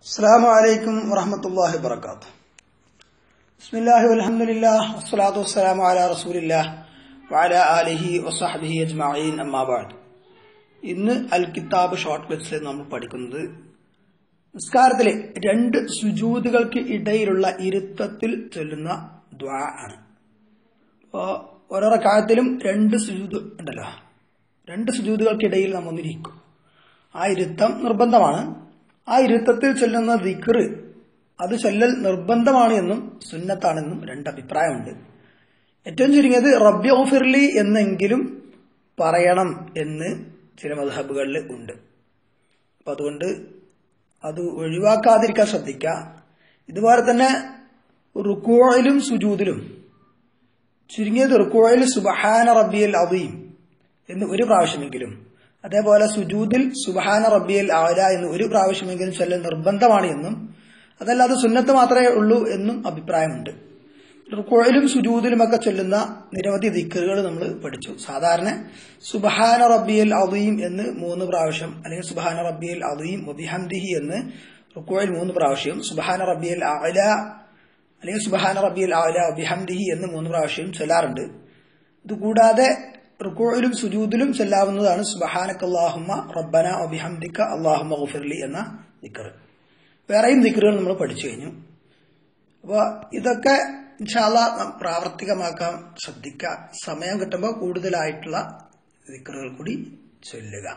السلام عليكم ورحمة الله وبركاته بسم الله والحمد لله والصلاة والسلام على رسول الله وعلى آله وصحبه أجمعين أما بعد ഇന്ന് അൽ കിതാബ് ഷോർട്ട് ക്ലിപ്സിൽ നമ്മൾ പഠിക്കുന്നത് നിസ്കാരത്തിലെ രണ്ട് സുജൂതുകൾക്ക് ഇടയിലുള്ള ഇരുത്തത്തിൽ ചൊല്ലുന്ന ദ്വാ ആണ് അപ്പോൾ ഓരോ കാലത്തിലും രണ്ട് സുജൂത് ഉണ്ടല്ലോ രണ്ട് സുജൂതുകൾക്കിടയിൽ നാം ഒന്നിരിക്കും ആ ഇരുത്തം നിർബന്ധമാണ് ആ ഇരുത്തത്തിൽ ചൊല്ലുന്ന ദിക്റ് അത് ചൊല്ലൽ നിർബന്ധമാണ് എന്നും സുന്നത്താണെന്നും രണ്ട് അഭിപ്രായമുണ്ട് ഏറ്റവും ചുരുങ്ങിയത് റബ്ബി ഓഫിർലി എന്നെങ്കിലും പറയണം എന്ന് ചില മധബുകളിൽ ഉണ്ട് അപ്പം അതുകൊണ്ട് അത് ഒഴിവാക്കാതിരിക്കാൻ ശ്രദ്ധിക്കുക ഇതുപോലെ തന്നെ റുക്കോയിലും സുജൂദിലും ചുരുങ്ങിയത് റുക്കോയിൽ സുബഹാന റബ്ബിയൽ അവീം എന്ന് ഒരു പ്രാവശ്യമെങ്കിലും അതേപോലെ സുജൂദിൽ സുബഹാന റബ്ബിയൽ ആല എന്ന് ഒരു പ്രാവശ്യമെങ്കിലും ചൊല്ലൽ നിർബന്ധമാണ് എന്നും അതല്ലാതെ സുന്നത്ത് മാത്രമേ ഉള്ളൂ എന്നും അഭിപ്രായമുണ്ട് റുക്കോയിലും സുജൂദിലുമൊക്കെ ചൊല്ലുന്ന നിരവധി ദിക്കറുകൾ നമ്മൾ പഠിച്ചു സാധാരണ സുബഹാന റബ്ബിയൽ അദീം എന്ന് മൂന്ന് പ്രാവശ്യം അല്ലെങ്കിൽ സുബഹാന റബ്ബിയൽ അദീം ഒബിഹംദിഹി എന്ന് റുക്കോയിൽ മൂന്ന് പ്രാവശ്യം സുബഹാന റബ്ബിയൽ ആല അല്ലെങ്കിൽ സുബഹാന റബ്ബിയൽ ആല ഒബിഹംദിഹി എന്ന് മൂന്ന് പ്രാവശ്യം ചൊല്ലാറുണ്ട് ഇതുകൂടാതെ റുക്കോയിലും സുജൂദിലും ചെല്ലാവുന്നതാണ് സുബഹാനക്കല്ലാഹുമ്മ റബ്ബന ഒബിഹംദിക്ക അള്ളാഹുമ്മ ഗുഫിർലി എന്ന ദിക്കറ് വേറെയും ദിക്കറുകൾ നമ്മൾ പഠിച്ചു കഴിഞ്ഞു അപ്പോൾ ഇതൊക്കെ ഇൻഷാല്ല പ്രാവർത്തികമാക്കാൻ ശ്രദ്ധിക്കുക സമയം കിട്ടുമ്പോൾ കൂടുതലായിട്ടുള്ള ദിക്കറുകൾ കൂടി ചൊല്ലുക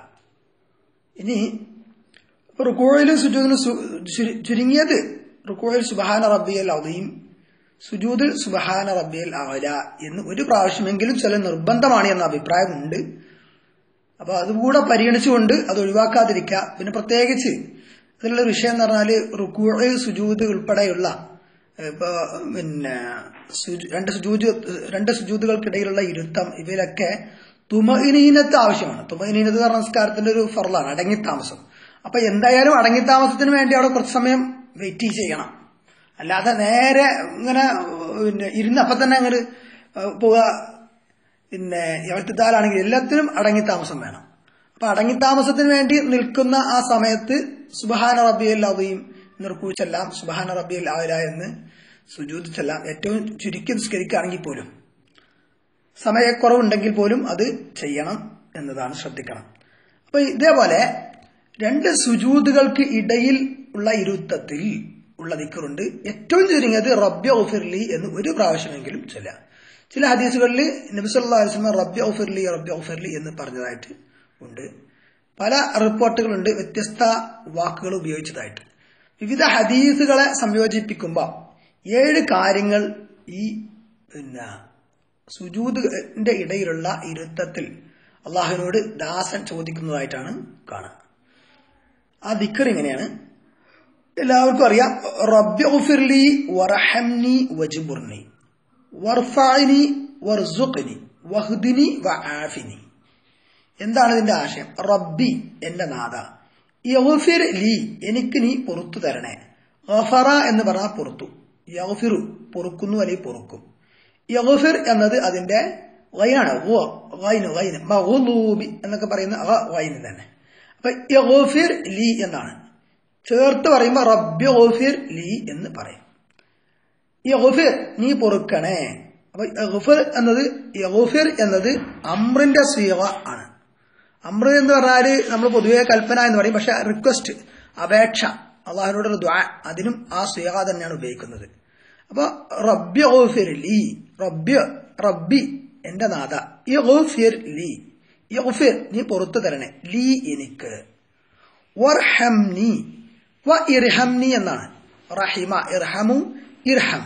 ഇനി റുക്കോയിലും സുജൂദിലും ചുരുങ്ങിയത് റുക്കോയിൽ സുബഹാന റബ്ബിയൽ അവയും സുജൂദിൽ സുബഹാന റബ്ബിയൽ ആവല എന്ന് ഒരു പ്രാവശ്യമെങ്കിലും ചില നിർബന്ധമാണ് എന്ന അഭിപ്രായമുണ്ട് അപ്പൊ അതുകൂടെ പരിഗണിച്ചുകൊണ്ട് അത് ഒഴിവാക്കാതിരിക്കുക പിന്നെ പ്രത്യേകിച്ച് അതിലുള്ള വിഷയം എന്ന് പറഞ്ഞാൽ റുക്കൂ സുജൂദ് ഉൾപ്പെടെയുള്ള ഇപ്പൊ പിന്നെ രണ്ട് സുജൂജ് രണ്ട് സുജൂതുകൾക്കിടയിലുള്ള ഇരുത്തം ഇവയിലൊക്കെ തുമനീനത്ത് ആവശ്യമാണ് തുമനീനത്ത് പറഞ്ഞ സംസ്കാരത്തിന്റെ ഒരു ഫറലാണ് അടങ്ങിത്താമസം അപ്പൊ എന്തായാലും അടങ്ങിത്താമസത്തിന് വേണ്ടി അവിടെ കുറച്ച് സമയം വെയിറ്റ് ചെയ്യണം അല്ലാതെ നേരെ ഇങ്ങനെ പിന്നെ ഇരുന്നപ്പം തന്നെ അങ്ങോട്ട് പോവുക പിന്നെ എഴുത്തുത്താലാണെങ്കിൽ എല്ലാത്തിനും അടങ്ങിത്താമസം വേണം അപ്പൊ അടങ്ങിത്താമസത്തിന് വേണ്ടി നിൽക്കുന്ന ആ സമയത്ത് സുബഹാന റബ്ബിയൽ അവയും നിർക്കൂച്ചെല്ലാം സുബഹാന റബ്ബിയൽ ആവില എന്ന് സുജൂതിച്ചെല്ലാം ഏറ്റവും ചുരുക്കി നിസ്കരിക്കുകയാണെങ്കിൽ പോലും സമയക്കുറവുണ്ടെങ്കിൽ പോലും അത് ചെയ്യണം എന്നതാണ് ശ്രദ്ധിക്കണം അപ്പൊ ഇതേപോലെ രണ്ട് സുജൂതുകൾക്ക് ഇടയിൽ ഉള്ള ഇരുത്തത്തിൽ ഉള്ള ദിക്കറുണ്ട് ഏറ്റവും ചുരുങ്ങിയത് റബ്യ ഓഫിർലി എന്ന് ഒരു പ്രാവശ്യമെങ്കിലും ചൊല്ലാം ചില ഹദീസുകളിൽ നബിസ്വല്ലാസ്മ റബ്യ ഓഫിർലി റബ്യ ഓഫിർലി എന്ന് പറഞ്ഞതായിട്ട് ഉണ്ട് പല റിപ്പോർട്ടുകളുണ്ട് വ്യത്യസ്ത വാക്കുകൾ ഉപയോഗിച്ചതായിട്ട് വിവിധ ഹദീസുകളെ സംയോജിപ്പിക്കുമ്പോൾ ഏഴ് കാര്യങ്ങൾ ഈ പിന്നെ സുജൂദിന്റെ ഇടയിലുള്ള ഇരുത്തത്തിൽ അള്ളാഹുവിനോട് ദാസൻ ചോദിക്കുന്നതായിട്ടാണ് കാണുക ആ ദിക്കർ ഇങ്ങനെയാണ് എല്ലാവർക്കും അറിയാം റബ്ബിർലി വറഹംനി വജുബുർനി വർഫാനി വർസുഖ്നി വഹ്ദിനി വആഫിനി എന്താണ് ഇതിന്റെ ആശയം റബ്ബി എന്റെ നാഥ യൗഫിർ ലി എനിക്ക് നീ പൊറത്തു തരണേ ഗഫറ എന്ന് പറഞ്ഞാൽ പൊറത്തു യൗഫിറു പൊറുക്കുന്നു അല്ലെങ്കിൽ പൊറുക്കും യൗഫിർ എന്നത് അതിന്റെ വൈനാണ് വൈന് വൈന് മഹുലൂബി എന്നൊക്കെ പറയുന്ന വൈന് തന്നെ അപ്പൊ യൗഫിർ ലി എന്നാണ് ചേർത്ത് പറയുമ്പോൾ റബ്ബി ഓഫിർ ലി എന്ന് പറയും യൗഫിർ നീ പൊറുക്കണേ അപ്പൊ യൗഫിർ എന്നത് യൗഫിർ എന്നത് അമ്രിന്റെ സീവ ആണ് അമ്ര എന്ന് പറഞ്ഞാല് നമ്മൾ പൊതുവെ കൽപ്പന എന്ന് പറയും പക്ഷെ റിക്വസ്റ്റ് അപേക്ഷ അള്ളാഹിനോടൊരു ദ്വാ അതിനും ആ സീഹ തന്നെയാണ് ഉപയോഗിക്കുന്നത് അപ്പൊ റബ്ബി ഓഫിർ ലി റബ്ബി റബ്ബി എന്റെ നാഥ യൗഫിർ ലി യൗഫിർ നീ പുറത്തു തരണേ ലീ എനിക്ക് വർഹംനി വ ഇർഹംനി എന്നാണ് റഹിമ ഇർഹമു ഇർഹം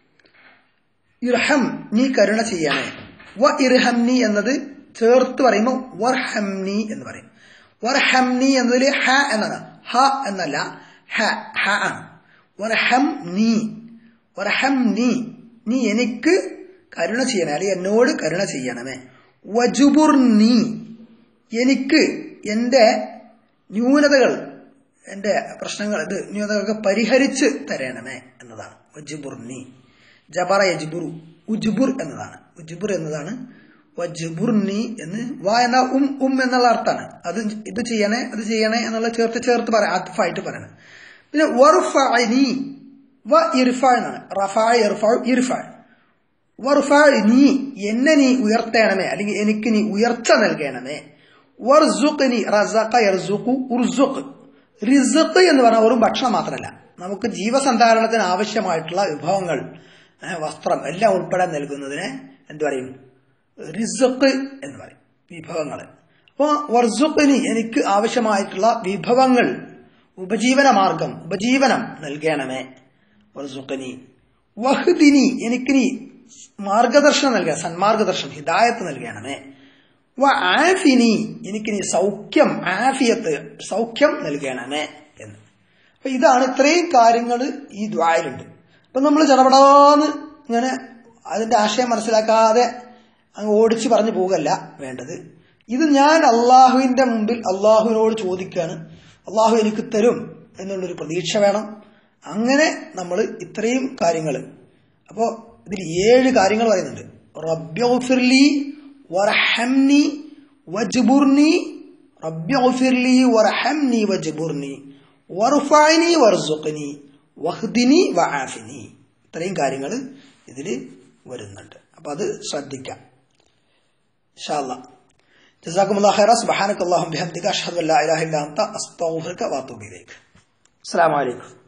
ഇർഹം നീ കരുണ ചെയ്യണേ വ ഇർഹംനി എന്നത് ചേർത്ത് പറയുമ്പോൾ വർഹംനി എന്ന് പറയും വർഹംനി എന്നതിൽ ഹ എന്നാണ് ഹ എന്നല്ല ഹ ഹ ആണ് വർഹം നീ വർഹം നീ നീ എനിക്ക് കരുണ ചെയ്യണേ അല്ലെങ്കിൽ എന്നോട് കരുണ ചെയ്യണമേ വജുബുർ നീ എനിക്ക് എൻ്റെ ന്യൂനതകൾ എൻ്റെ പ്രശ്നങ്ങൾ ഇത് ന്യൂനതകളൊക്കെ പരിഹരിച്ച് തരണമേ എന്നതാണ് വജുബുർ നീ ജബറ യജ്ബുറു ഉജ്ബുർ എന്നതാണ് ഉജ്ബുർ എന്നതാണ് വജുബുർനി എന്ന് വ എന്ന ഉം ഉം എന്നുള്ള അർത്ഥമാണ് അത് ഇത് ചെയ്യണേ അത് ചെയ്യണേ എന്നുള്ള ചേർത്ത് ചേർത്ത് പറയാം അത്ഫായിട്ട് പറയണം പിന്നെ വർഫഅനി വ ഇർഫ എന്നാണ് റഫാ ഇർഫ ഇർഫ വർഫഅനി എന്നെ നീ ഉയർത്തേണമേ അല്ലെങ്കിൽ എനിക്ക് നീ ഉയർച്ച നൽകണമേ വർസുഖ്നി റസഖ യർസുഖു ഉർസുഖ് റിസഖ് എന്ന് പറഞ്ഞാൽ ഒരു ഭക്ഷണം മാത്രമല്ല നമുക്ക് ജീവസന്ധാരണത്തിന് ആവശ്യമായിട്ടുള്ള വിഭവങ്ങൾ ഏ, വസ്ത്രം എല്ലാം ഉൾപ്പെടെ നൽകുന്നതിന് എന്ത് പറയും റിസഖ് എന്ന് പറയും വിഭവങ്ങൾ അപ്പോൾ വർസുഖിനി എനിക്ക് ആവശ്യമായിട്ടുള്ള വിഭവങ്ങൾ ഉപജീവന മാർഗം ഉപജീവനം നൽകണമേ വർസുഖിനി വഹ്ദിനി എനിക്ക് നീ മാർഗദർശനം നൽകുക സന്മാർഗദർശനം ഹിദായത്ത് നൽകണമേ വ ആഫിനി എനിക്ക് നീ സൗഖ്യം ആഫിയത്ത് സൗഖ്യം നൽകണമേ എന്ന് അപ്പൊ ഇതാണ് ഇത്രയും കാര്യങ്ങൾ ഈ ദ്വായിലുണ്ട് അപ്പൊ നമ്മൾ ചടപടാന്ന് ഇങ്ങനെ അതിന്റെ ആശയം മനസ്സിലാക്കാതെ അങ്ങ് ഓടിച്ച് പറഞ്ഞു പോകല്ല വേണ്ടത് ഇത് ഞാൻ അള്ളാഹുവിന്റെ മുമ്പിൽ അള്ളാഹുവിനോട് ചോദിക്കുകയാണ് അള്ളാഹു എനിക്ക് തരും എന്നുള്ളൊരു പ്രതീക്ഷ വേണം അങ്ങനെ നമ്മൾ ഇത്രയും കാര്യങ്ങൾ അപ്പോൾ ഇതിൽ ഏഴ് കാര്യങ്ങൾ പറയുന്നുണ്ട് റബ്യൗഫിർലി വർഹംനി വജ്ബുർനി റബ്യൗഫിർലി വർഹംനി വജ്ബുർനി വർഫഅനി വർസുഖ്നി വഹ്ദിനി വആഫിനി ഇത്രയും കാര്യങ്ങൾ ഇതിൽ വരുന്നുണ്ട് അപ്പോൾ അത് ശ്രദ്ധിക്കാം ഇൻഷാല്ലാ جزاكم الله خيرا سبحانك اللهم بحمدك أشهد أن لا إله إلا أنت أستغفرك وأتوب إليك السلام عليكم